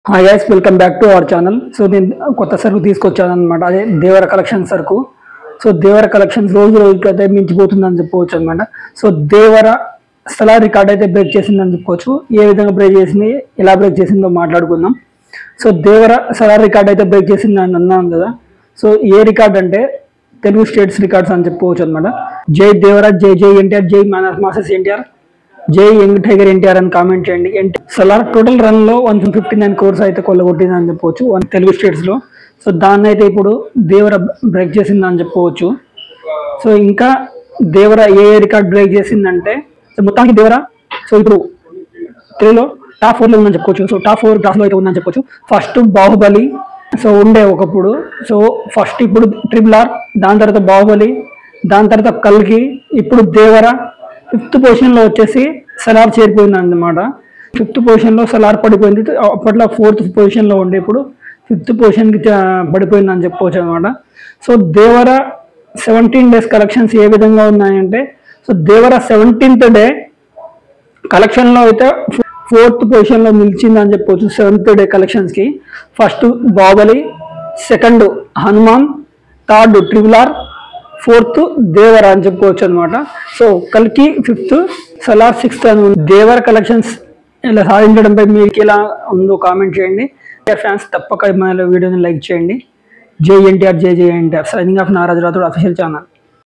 Hi guys welcome back to our channel so నేను కొత్త సరుకు తీసుకొచ్చాను అనమాట అదే దేవర కలెక్షన్ సరుకు సో దేవర కలెక్షన్స్ రోజు రోజుకి అయితే మించిపోతుందని చెప్పుకోవచ్చు అనమాట సో దేవర స్థల రికార్డ్ అయితే బ్రేక్ చేసిందని చెప్పుకోవచ్చు ఏ విధంగా బ్రేక్ చేసింది ఎలా బ్రేక్ చేసిందో మాట్లాడుకుందాం సో దేవర స్థల రికార్డ్ అయితే బ్రేక్ చేసింది అని అన్నాను కదా సో ఏ రికార్డ్ అంటే తెలుగు స్టేట్స్ రికార్డ్స్ అని చెప్పుకోవచ్చు అనమాట జై దేవర జై జై ఎన్టీఆర్ జై మాసెస్ ఎన్టీఆర్ జై యంగ్ టైగర్ ఎన్టీఆర్ అని కామెంట్ చేయండి ఎన్టీ సలార్ టోటల్ రన్ లో వన్ ఫిఫ్టీ నైన్ కోర్స్ అయితే కొల్లగొట్టింది అని చెప్పవచ్చు వన్ తెలుగు స్టేట్స్ లో సో దాన్ని అయితే ఇప్పుడు దేవర బ్రేక్ చేసింది అని చెప్పవచ్చు సో ఇంకా దేవర ఏ రికార్డ్ బ్రేక్ చేసిందంటే సో మొత్తానికి దేవర సో ఇప్పుడు తెలుగులో టాప్ ఫోర్ లో ఉందని చెప్పుకోవచ్చు సో టాప్ ఫోర్ క్లాస్ లో అయితే ఉందని చెప్పొచ్చు ఫస్ట్ బాహుబలి సో ఉండే ఒకప్పుడు సో ఫస్ట్ ఇప్పుడు ట్రిపుల్ ఆర్ దాని తర్వాత బాహుబలి దాని తర్వాత కల్కి ఇప్పుడు దేవర ఫిఫ్త్ పొజిషన్ లో వచ్చేసి సలార్ చేరిపోయింది అన్నమాట ఫిఫ్త్ పొజిషన్ లో సలార్ పడిపోయింది అప్పట్లో ఫోర్త్ పొజిషన్ లో ఉండే ఇప్పుడు ఫిఫ్త్ పొజిషన్ కి చ- పడిపోయింది అని చెప్పుకోవచ్చు అనమాట so Devara seventeen days collections ఏ విధంగా ఉన్నాయంటే so Devara seventeenth day collection లో అయితే ఫోర్త్ పొజిషన్ లో నిలిచింది అని చెప్పొచ్చు సెవెంత్ డే కలెక్షన్స్ కి first Baahubali second Hanuman third triple R fourth Devara అని చెప్పుకోవచ్చు అనమాట సో కల్కి ఫిఫ్త్ సలార్ సిక్స్త్ అని ఉంది. దేవర కలెక్షన్స్ ఇలా సాధించడంపై మీకు ఎలా ఉందో కామెంట్ చేయండి ఫ్యాన్స్ తప్పక మన వీడియోని లైక్ చేయండి జై ఎన్టీఆర్ జై జై ఎన్టీఆర్ సైనింగ్ ఆఫ్ నారాజు రాథోడ్ అఫీషియల్ ఛానల్